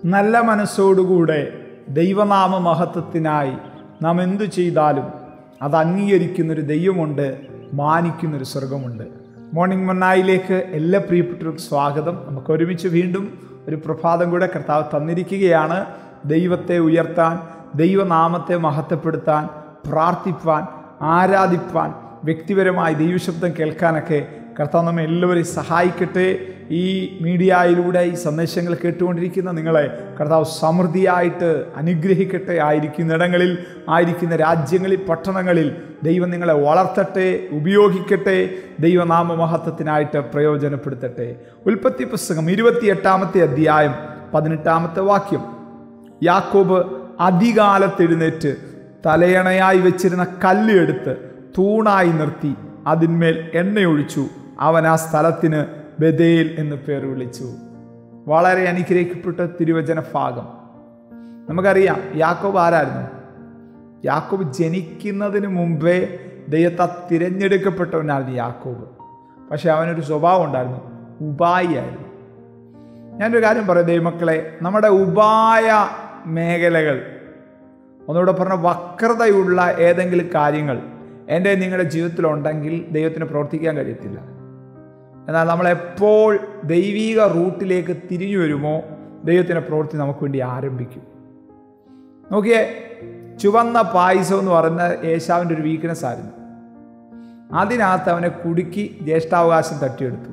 നല്ല മനസ്സോടുകൂടെ ദൈവനാമ മഹത്വത്തിനായി നാം എന്തു ചെയ്താലും അത് അംഗീകരിക്കുന്നൊരു ദൈവമുണ്ട് മാനിക്കുന്നൊരു സ്വർഗമുണ്ട് മോർണിംഗ് മന്നായിലേക്ക് എല്ലാ പ്രിയപ്പെട്ടവർക്കും സ്വാഗതം നമുക്ക് ഒരുമിച്ച് വീണ്ടും ഒരു പ്രഭാതം കൂടെ കർത്താവ് തന്നിരിക്കുകയാണ് ദൈവത്തെ ഉയർത്താൻ ദൈവനാമത്തെ മഹത്വപ്പെടുത്താൻ പ്രാർത്ഥിപ്പാൻ ആരാധിപ്പാൻ വ്യക്തിപരമായി ദൈവശബ്ദം കേൾക്കാനൊക്കെ കർത്താവ് നമ്മെ എല്ലാവരെയും സഹായിക്കട്ടെ ഈ മീഡിയയിലൂടെ ഈ സന്ദേശങ്ങൾ കേട്ടുകൊണ്ടിരിക്കുന്ന നിങ്ങളെ കർത്താവ് സമൃദ്ധിയായിട്ട് അനുഗ്രഹിക്കട്ടെ ആയിരിക്കുന്ന ഇടങ്ങളിൽ ആയിരിക്കുന്ന രാജ്യങ്ങളിൽ പട്ടണങ്ങളിൽ ദൈവം നിങ്ങളെ വളർത്തട്ടെ ഉപയോഗിക്കട്ടെ ദൈവനാമ മഹത്വത്തിനായിട്ട് പ്രയോജനപ്പെടുത്തട്ടെ ഉൽപ്പത്തി പുസ്തകം ഇരുപത്തിയെട്ടാമത്തെ അധ്യായം പതിനെട്ടാമത്തെ വാക്യം യാക്കോബ് അധികാലത്തെഴുന്നേറ്റ് തലയണയായി വെച്ചിരുന്ന കല്ല് എടുത്ത് തൂണായി നിർത്തി അതിന്മേൽ എണ്ണയൊഴിച്ചു അവൻ ആ സ്ഥലത്തിന് ബദേൽ എന്ന് പേർ വിളിച്ചു വളരെ അനുഗ്രഹിക്കപ്പെട്ട തിരുവചന ഭാഗം നമുക്കറിയാം യാക്കോബ് ആരായിരുന്നു യാക്കോബ് ജനിക്കുന്നതിന് മുമ്പേ ദൈവത്താ തിരഞ്ഞെടുക്കപ്പെട്ടവനായിരുന്നു യാക്കോബ് പക്ഷെ അവനൊരു സ്വഭാവം ഉണ്ടായിരുന്നു ഉപായിയായിരുന്നു ഞാനൊരു കാര്യം പറയാം ദൈവമക്കളെ നമ്മുടെ ഉപായ മേഖലകൾ ഒന്നുകൂടെ പറഞ്ഞ വക്രതയുള്ള ഏതെങ്കിലും കാര്യങ്ങൾ എൻ്റെ നിങ്ങളുടെ ജീവിതത്തിലുണ്ടെങ്കിൽ ദൈവത്തിന് പ്രവർത്തിക്കാൻ കഴിയത്തില്ല എന്നാൽ നമ്മളെപ്പോൾ ദൈവീക റൂട്ടിലേക്ക് തിരിഞ്ഞു വരുമോ ദൈവത്തിൻ്റെ പ്രവൃത്തി നമുക്ക് വേണ്ടി ആരംഭിക്കും നോക്കിയേ ചുവന്ന പായസം എന്ന് പറയുന്ന യേശാവിൻ്റെ ഒരു വീക്ക്നെസ് ആയിരുന്നു അതിനകത്ത് അവനെ കുടുക്കി ജ്യേഷ്ഠാവകാശം തട്ടിയെടുത്തു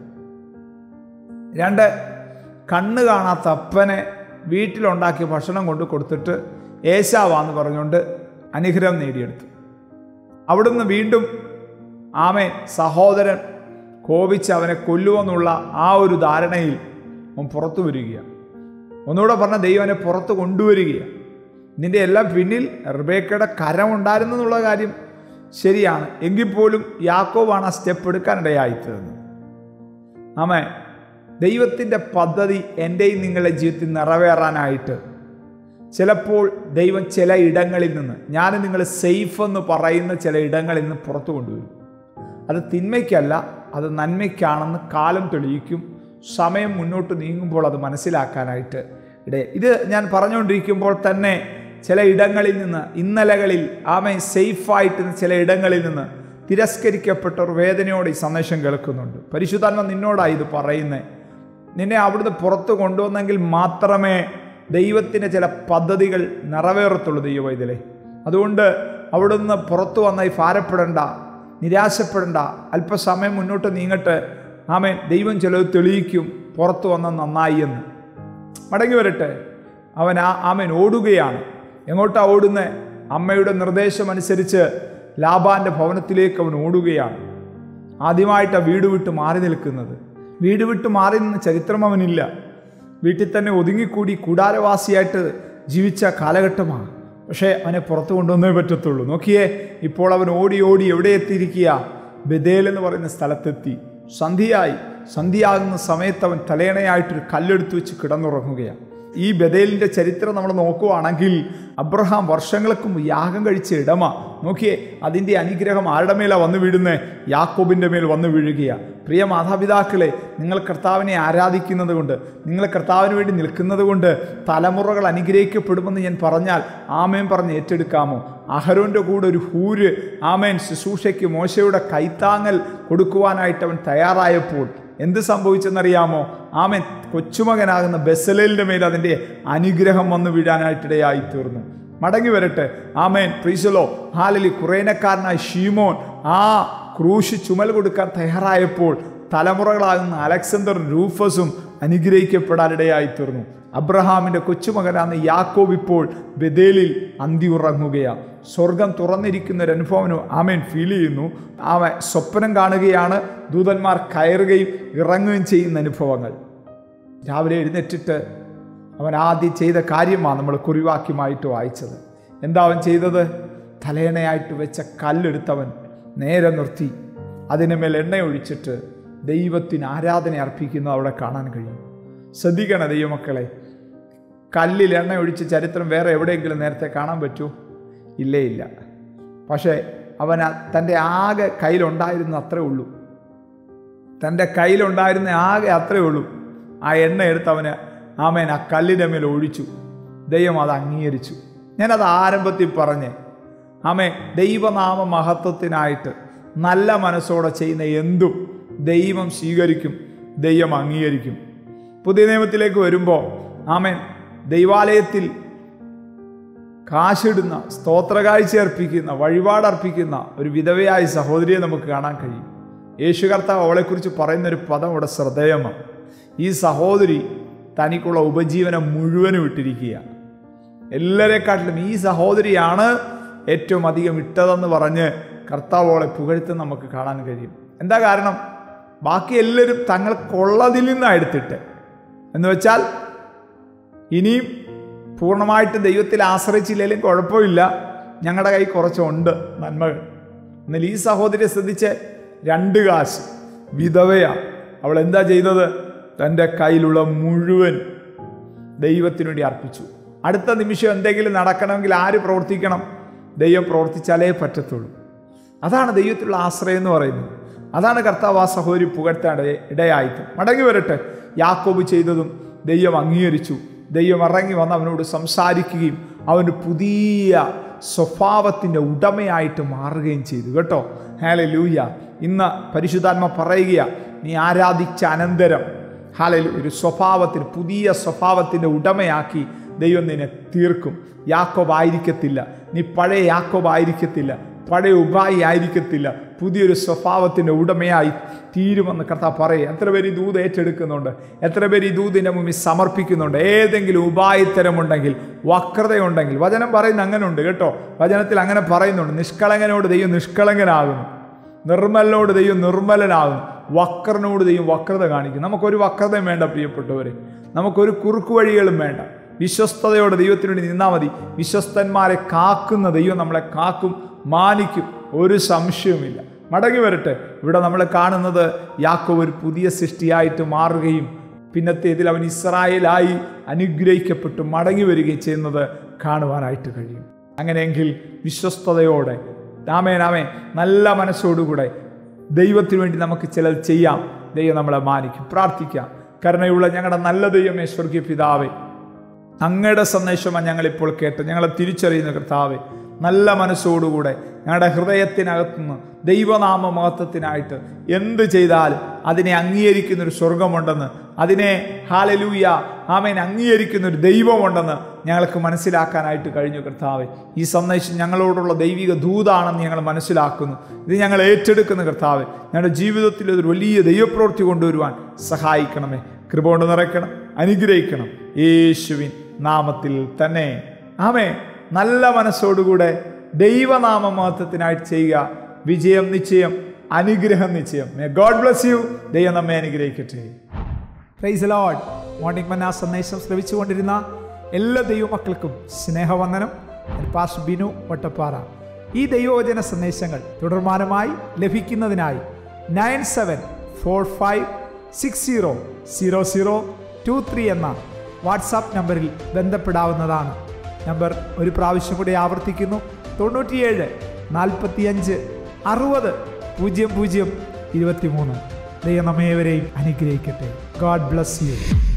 രണ്ട് കണ്ണ് കാണാത്ത അപ്പനെ വീട്ടിലുണ്ടാക്കിയ ഭക്ഷണം കൊണ്ട് കൊടുത്തിട്ട് ഏശാവാന്ന് പറഞ്ഞുകൊണ്ട് അനുഗ്രഹം നേടിയെടുത്തു അവിടുന്ന് വീണ്ടും ആമേ സഹോദരൻ കോപിച്ച് അവനെ കൊല്ലുമെന്നുള്ള ആ ഒരു ധാരണയിൽ അവൻ പുറത്തു വരികയാണ് ഒന്നുകൂടെ പറഞ്ഞ ദൈവം അവനെ പുറത്ത് കൊണ്ടുവരികയാണ് നിന്റെ എല്ലാം പിന്നിൽ റിബേക്കയുടെ കരമുണ്ടായിരുന്നു എന്നുള്ള കാര്യം ശരിയാണ് എങ്കിൽ പോലും യാക്കോവാണ് ആ സ്റ്റെപ്പ് എടുക്കാനിടയായിത്തീർന്നത് ആമേ ദൈവത്തിൻ്റെ പദ്ധതി എൻ്റെയും നിങ്ങളുടെ ജീവിതത്തിൽ നിറവേറാനായിട്ട് ചിലപ്പോൾ ദൈവം ചില ഇടങ്ങളിൽ നിന്ന് ഞാൻ നിങ്ങൾ സേഫ് എന്ന് പറയുന്ന ചില ഇടങ്ങളിൽ നിന്ന് പുറത്തു കൊണ്ടുവരും അത് തിന്മയ്ക്കല്ല അത് നന്മയ്ക്കാണെന്ന് കാലം തെളിയിക്കും സമയം മുന്നോട്ട് നീങ്ങുമ്പോൾ അത് മനസ്സിലാക്കാനായിട്ട് ഇട ഇത് ഞാൻ പറഞ്ഞുകൊണ്ടിരിക്കുമ്പോൾ തന്നെ ചില ഇടങ്ങളിൽ നിന്ന് ഇന്നലകളിൽ ആമെ സേഫായിട്ട് ചില ഇടങ്ങളിൽ നിന്ന് തിരസ്കരിക്കപ്പെട്ടവർ വേദനയോടെ ഈ സന്ദേശം കേൾക്കുന്നുണ്ട് പരിശുദ്ധാത്മ നിന്നോടാണ് ഇത് പറയുന്നത് നിന്നെ അവിടുന്ന് പുറത്ത് കൊണ്ടുവന്നെങ്കിൽ മാത്രമേ ദൈവത്തിൻ്റെ ചില പദ്ധതികൾ നിറവേറത്തുള്ളൂ ദൈവവൈദ്യലെ അതുകൊണ്ട് അവിടുന്ന് പുറത്തു വന്നായി ഭാരപ്പെടേണ്ട നിരാശപ്പെടേണ്ട അല്പസമയം മുന്നോട്ട് നീങ്ങട്ടെ ആമേൻ ദൈവം ചിലത് തെളിയിക്കും പുറത്തു വന്ന നന്നായി എന്ന് മടങ്ങി വരട്ടെ അവൻ ആ ആമേൻ ഓടുകയാണ് എങ്ങോട്ടാ ഓടുന്നത് അമ്മയുടെ നിർദ്ദേശം അനുസരിച്ച് ലാബാന്റെ ഭവനത്തിലേക്ക് അവൻ ഓടുകയാണ് ആദ്യമായിട്ടാണ് വീട് വിട്ട് മാറി നിൽക്കുന്നത് വീട് വിട്ട് മാറി നിന്ന ചരിത്രം അവനില്ല വീട്ടിൽ തന്നെ ഒതുങ്ങിക്കൂടി കൂടാരവാസിയായിട്ട് ജീവിച്ച കാലഘട്ടമാണ് പക്ഷേ അവനെ പുറത്തു കൊണ്ടുവന്നേ പറ്റത്തുള്ളൂ നോക്കിയേ ഇപ്പോൾ അവൻ ഓടി ഓടി എവിടെ എത്തിയിരിക്കുക ബദേൽ എന്ന് പറയുന്ന സ്ഥലത്തെത്തി സന്ധ്യയായി സന്ധ്യയാകുന്ന സമയത്ത് അവൻ തലേണയായിട്ടൊരു കല്ലെടുത്ത് വെച്ച് കിടന്നുറങ്ങുകയാണ് ഈ ബദേലിൻ്റെ ചരിത്രം നമ്മൾ നോക്കുവാണെങ്കിൽ അബ്രഹാം വർഷങ്ങൾക്ക് മുമ്പ് യാഗം കഴിച്ച ഇടമ നോക്കിയേ അതിൻ്റെ അനുഗ്രഹം ആരുടെ മേലാണ് വന്നു വീഴുന്നത് യാക്കോബിൻ്റെ മേൽ വന്നു വീഴുകയാണ് പ്രിയ മാതാപിതാക്കളെ നിങ്ങൾ കർത്താവിനെ ആരാധിക്കുന്നത് കൊണ്ട് നിങ്ങൾ കർത്താവിന് വേണ്ടി നിൽക്കുന്നത് കൊണ്ട് തലമുറകൾ അനുഗ്രഹിക്കപ്പെടുമെന്ന് ഞാൻ പറഞ്ഞാൽ ആമേൻ പറഞ്ഞ് ഏറ്റെടുക്കാമോ അഹരോൻ്റെ കൂടെ ഒരു ഹൂര് ആമേൻ ശുശ്രൂഷയ്ക്ക് മോശയുടെ കൈത്താങ്ങൽ കൊടുക്കുവാനായിട്ട് അവൻ തയ്യാറായപ്പോൾ എന്ത് സംഭവിച്ചെന്നറിയാമോ ആമൻ കൊച്ചുമകനാകുന്ന ബെസലേലിൻ്റെ മേൽ അതിൻ്റെ അനുഗ്രഹം വന്നു വീഴാനായിട്ടിടയായി തീർന്നു മടങ്ങി വരട്ടെ ആമേൻ പ്രീസലോ ഹാലലി കുറേനക്കാരനായ ഷീമോൻ ആ ക്രൂശ് ചുമൽ കൊടുക്കാൻ തയ്യാറായപ്പോൾ തലമുറകളാകുന്ന അലക്സാണ്ടർ രൂഫസും അനുഗ്രഹിക്കപ്പെടാനിടയായി തീർന്നു അബ്രഹാമിൻ്റെ കൊച്ചുമകനാണ് യാക്കോബ് ഇപ്പോൾ ബദേലിൽ അന്തി ഉറങ്ങുകയാണ് സ്വർഗം തുറന്നിരിക്കുന്ന ഒരു അനുഭവം ആമേൻ ഫീൽ ചെയ്യുന്നു അവൻ സ്വപ്നം കാണുകയാണ് ദൂതന്മാർ കയറുകയും ഇറങ്ങുകയും ചെയ്യുന്ന അനുഭവങ്ങൾ രാവിലെ എഴുന്നേറ്റിട്ട് അവൻ ആദ്യം ചെയ്ത കാര്യമാണ് നമ്മൾ കുറിവാക്യമായിട്ട് വായിച്ചത് എന്താ അവൻ ചെയ്തത് തലേണയായിട്ട് വെച്ച കല്ലെടുത്തവൻ നേരെ നിർത്തി അതിന് മേൽ എണ്ണ ഒഴിച്ചിട്ട് ദൈവത്തിന് ആരാധന അർപ്പിക്കുന്നത് അവിടെ കാണാൻ കഴിയും ശ്രദ്ധിക്കണം ദൈവമക്കളെ കല്ലിൽ എണ്ണ ഒഴിച്ച ചരിത്രം വേറെ എവിടെയെങ്കിലും നേരത്തെ കാണാൻ പറ്റൂ ഇല്ലേ ഇല്ല പക്ഷേ അവൻ ആ- തൻ്റെ ആകെ കയ്യിലുണ്ടായിരുന്ന അത്രേ ഉള്ളൂ തൻ്റെ കയ്യിലുണ്ടായിരുന്ന ആകെ അത്രേ ഉള്ളൂ ആ എണ്ണ എടുത്ത് അവന് ആമേൻ ആ കല്ലിൻ്റെ മേൽ ഒഴിച്ചു ദൈവം അത് അംഗീകരിച്ചു ഞാനത് ആരംഭത്തിൽ പറഞ്ഞ് ആമേ ദൈവനാമ മഹത്വത്തിനായിട്ട് നല്ല മനസ്സോടെ ചെയ്യുന്ന എന്തും ദൈവം സ്വീകരിക്കും ദൈവം അംഗീകരിക്കും പുതിയ നിയമത്തിലേക്ക് വരുമ്പോൾ ആമേൻ ദൈവാലയത്തിൽ കാശിടുന്ന സ്തോത്രകാഴ്ച അർപ്പിക്കുന്ന വഴിപാടർപ്പിക്കുന്ന ഒരു വിധവയായ സഹോദരിയെ നമുക്ക് കാണാൻ കഴിയും യേശു കർത്താവ് അവളെക്കുറിച്ച് പറയുന്ന ഒരു പദം ഇവിടെ ശ്രദ്ധേയമാണ് ഈ സഹോദരി തനിക്കുള്ള ഉപജീവനം മുഴുവനും ഇട്ടിരിക്കുക എല്ലാവരെക്കാട്ടിലും ഈ സഹോദരിയാണ് ഏറ്റവും അധികം ഇട്ടതെന്ന് പറഞ്ഞ് കർത്താവ് അവളെ പുകഴ്ത്ത് നമുക്ക് കാണാൻ കഴിയും എന്താ കാരണം ബാക്കി എല്ലാവരും തങ്ങൾക്കുള്ളതിൽ നിന്നാണ് എടുത്തിട്ട് എന്ന് വെച്ചാൽ ഇനിയും പൂർണ്ണമായിട്ട് ദൈവത്തിൽ ആശ്രയിച്ചില്ലെങ്കിലും കുഴപ്പമില്ല ഞങ്ങളുടെ കൈ കുറച്ചുണ്ട് നന്മകൾ എന്നാൽ ഈ സഹോദരിയെ ശ്രദ്ധിച്ച് രണ്ട് കാശ് വിധവയാ അവൾ എന്താ ചെയ്തത് തൻ്റെ കയ്യിലുള്ള മുഴുവൻ ദൈവത്തിനു വേണ്ടി അർപ്പിച്ചു അടുത്ത നിമിഷം എന്തെങ്കിലും നടക്കണമെങ്കിൽ ആര് പ്രവർത്തിക്കണം ദൈവം പ്രവർത്തിച്ചാലേ പറ്റത്തുള്ളൂ അതാണ് ദൈവത്തിലുള്ള ആശ്രയം എന്ന് പറയുന്നത് അതാണ് കർത്താവ് ആ സഹോദരി പുകഴ്ത്താൻ ഇടയായിട്ട് മടങ്ങി വരട്ടെ യാക്കോബ് ചെയ്തതും ദൈവം അംഗീകരിച്ചു ദൈവം ഇറങ്ങി വന്ന് അവനോട് സംസാരിക്കുകയും അവന് പുതിയ സ്വഭാവത്തിൻ്റെ ഉടമയായിട്ട് മാറുകയും ചെയ്തു കേട്ടോ ഹാലെ ലൂയ ഇന്ന് പരിശുദ്ധാത്മ പറയുക നീ ആരാധിച്ച അനന്തരം ഹാലയിൽ ഒരു സ്വഭാവത്തിന് പുതിയ സ്വഭാവത്തിൻ്റെ ഉടമയാക്കി ദൈവം നിന്നെ തീർക്കും യാക്കോബ് ആയിരിക്കത്തില്ല നീ പഴയ യാക്കോബ് ആയിരിക്കത്തില്ല പഴയ ഉപായി ആയിരിക്കത്തില്ല പുതിയൊരു സ്വഭാവത്തിൻ്റെ ഉടമയായി തീരുമെന്ന് കർത്താവ് പറയുക എത്ര പേര് ഈ ദൂത് ഏറ്റെടുക്കുന്നുണ്ട് എത്ര പേര് ഈ ദൂതിൻ്റെ മുമ്പിൽ സമർപ്പിക്കുന്നുണ്ട് ഏതെങ്കിലും ഉപായത്തരമുണ്ടെങ്കിൽ വക്രതയുണ്ടെങ്കിൽ വചനം പറയുന്ന അങ്ങനെ ഉണ്ട് കേട്ടോ വചനത്തിൽ അങ്ങനെ പറയുന്നുണ്ട് നിഷ്കളങ്കനോട് ദൈവം നിഷ്കളങ്കനാകുന്നു നിർമ്മലനോട് ദൈവം നിർമ്മലനാകുന്നു വക്രനോട് ദൈവം വക്രത കാണിക്കും നമുക്കൊരു വക്രതയും വേണ്ട പ്രിയപ്പെട്ടവരെ നമുക്കൊരു കുറുക്കു വഴികളും വേണ്ട വിശ്വസ്തയോടെ ദൈവത്തിനു വേണ്ടി നിന്നാൽ മതി വിശ്വസ്തന്മാരെ കാക്കുന്ന ദൈവം നമ്മളെ കാക്കും മാനിക്കും ഒരു സംശയവുമില്ല മടങ്ങി വരട്ടെ ഇവിടെ നമ്മൾ കാണുന്നത് യാക്കോവ് ഒരു പുതിയ സൃഷ്ടിയായിട്ട് മാറുകയും പിന്നത്തേതിൽ അവൻ ഇസ്രായേലായി അനുഗ്രഹിക്കപ്പെട്ട് മടങ്ങി വരികയും ചെയ്യുന്നത് കാണുവാനായിട്ട് കഴിയും അങ്ങനെയെങ്കിൽ വിശ്വസ്തയോടെ ആമേൻ ആമേൻ നല്ല മനസ്സോടുകൂടെ ദൈവത്തിനു വേണ്ടി നമുക്ക് ചിലത് ചെയ്യാം ദൈവം നമ്മളെ മാനിക്കും പ്രാർത്ഥിക്കാം കരുണയുള്ള ഞങ്ങളുടെ നല്ല ദൈവമേ സ്വർഗീയ പിതാവേ അങ്ങയുടെ സന്ദേശമാണ് ഞങ്ങളിപ്പോൾ കേട്ട് ഞങ്ങളെ തിരിച്ചറിയുന്ന കർത്താവെ നല്ല മനസ്സോടുകൂടെ ഞങ്ങളുടെ ഹൃദയത്തിനകത്തുനിന്ന് ദൈവനാമ മഹത്വത്തിനായിട്ട് എന്ത് ചെയ്താലും അതിനെ അംഗീകരിക്കുന്ന ഒരു സ്വർഗമുണ്ടെന്ന് അതിനെ ഹാലലൂയ ആമേൻ അംഗീകരിക്കുന്ന ഒരു ദൈവമുണ്ടെന്ന് ഞങ്ങൾക്ക് മനസ്സിലാക്കാനായിട്ട് കഴിഞ്ഞു കർത്താവെ ഈ സന്ദേശം ഞങ്ങളോടുള്ള ദൈവിക ദൂതാണെന്ന് ഞങ്ങൾ മനസ്സിലാക്കുന്നു ഇത് ഞങ്ങൾ ഏറ്റെടുക്കുന്ന കർത്താവെ ഞങ്ങളുടെ ജീവിതത്തിൽ ഒരു വലിയ ദൈവപ്രവൃത്തി കൊണ്ടുവരുവാൻ സഹായിക്കണമേ കൃപ കൊണ്ട് നിറയ്ക്കണം അനുഗ്രഹിക്കണം യേശുവിൻ നാമത്തിൽ തന്നെ ആമേ നല്ല മനസ്സോടുകൂടെ ദൈവനാമ മഹത്വത്തിനായിട്ട് ചെയ്യുക വിജയം നിശ്ചയം അനുഗ്രഹം നിശ്ചയം മേ ഗോഡ് ബ്ലസ് യു ദൈവം നമ്മെ അനുഗ്രഹിക്കട്ടെ പ്രൈസ് ലോഡ് മോർണിംഗ് മന്ന സന്ദേശം ശ്രവിച്ചുകൊണ്ടിരുന്ന എല്ലാ ദൈവമക്കൾക്കും സ്നേഹവന്ദനം പാസ് ബിനു വട്ടപ്പാറ ഈ ദൈവവചന സന്ദേശങ്ങൾ തുടർമാനമായി ലഭിക്കുന്നതിനായി nine seven four five six zero zero zero two three എന്ന വാട്സാപ്പ് നമ്പറിൽ ബന്ധപ്പെടാവുന്നതാണ് നമ്പർ ഒരു പ്രാവശ്യം കൂടി ആവർത്തിക്കുന്നു തൊണ്ണൂറ്റിയേഴ് നാൽപ്പത്തിയഞ്ച് അറുപത് പൂജ്യം പൂജ്യം ഇരുപത്തി മൂന്ന് ദൈവം നമ്മേവരെയും അനുഗ്രഹിക്കട്ടെ ഗോഡ് ബ്ലസ് യു